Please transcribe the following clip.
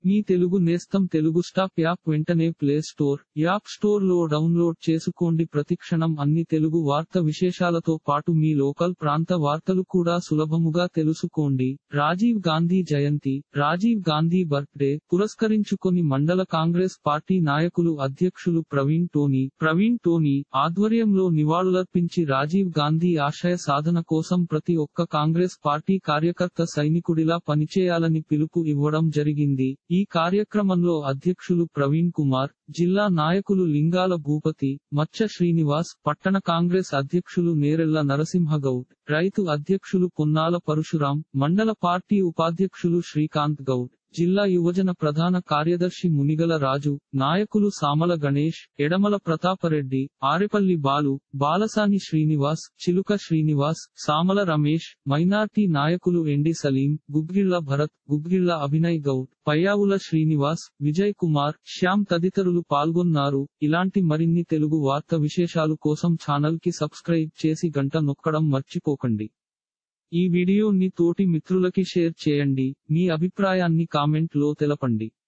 మీ తెలుగు నేస్తం Telugu stop app వెంటనే play store app store లో డౌన్లోడ్ చేసుకోండి ప్రతిక్షణం అన్ని తెలుగు వార్త విశేషాలతో పాటు మీ లోకల్ ప్రాంత వార్తలు కూడా సులభముగా తెలుసుకోండి రాజీవ్ గాంధీ జయంతి రాజీవ్ గాంధీ బర్త్డే పురస్కరించుకొని మండల కాంగ్రెస్ పార్టీ నాయకులు అధ్యక్షులు ప్రవీణ్ టోనీ ప్రవీణ్ టోనీ ఆధ్వర్యంలో నివాళులర్పించి రాజీవ్ గాంధీ ఆశయ సాధన కోసం ప్రతి ఒక్క కాంగ్రెస్ పార్టీ కార్యకర్త సైనికుడిలా పనిచేయాలని పిలుపు ఇవ్వడం జరిగింది ఈ కార్యక్రమంలో అధ్యక్షులు ప్రవీణ్ కుమార్ జిల్లా నాయకులు లింగాల భూపతి మచ్చ శ్రీనివాస్ పట్టణ కాంగ్రెస్ అధ్యక్షులు నేరెళ్ల నరసింహగౌడ్ రైతు అధ్యక్షులు పొన్నాల పరశురాం మండల పార్టీ ఉపాధ్యక్షులు శ్రీకాంత్ గౌడ్ జిల్లా యువజన ప్రధాన కార్యదర్శి మునిగల రాజు నాయకులు సామల గణేష్ ఎడమల ప్రతాపరెడ్డి ఆరెపల్లి బాలు బాలసాని శ్రీనివాస్ చిలుక శ్రీనివాస్ సామల రమేష్ మైనార్టీ నాయకులు ఎండి సలీం గుగ్గిళ్ల భరత్ గుగ్గిళ్ల అభినయ్ గౌడ్ పయ్యావుల శ్రీనివాస్ విజయ్ కుమార్ శ్యామ్ తదితరులు పాల్గొన్నారు ఇలాంటి మరిన్ని తెలుగు వార్త విశేషాలు కోసం ఛానల్ కి సబ్స్క్రైబ్ చేసి గంట నొక్కడం మర్చిపోకండి ఈ వీడియోని తోటి మిత్రులకి షేర్ చేయండి మీ అభిప్రాయాన్ని కామెంట్ లో తెలపండి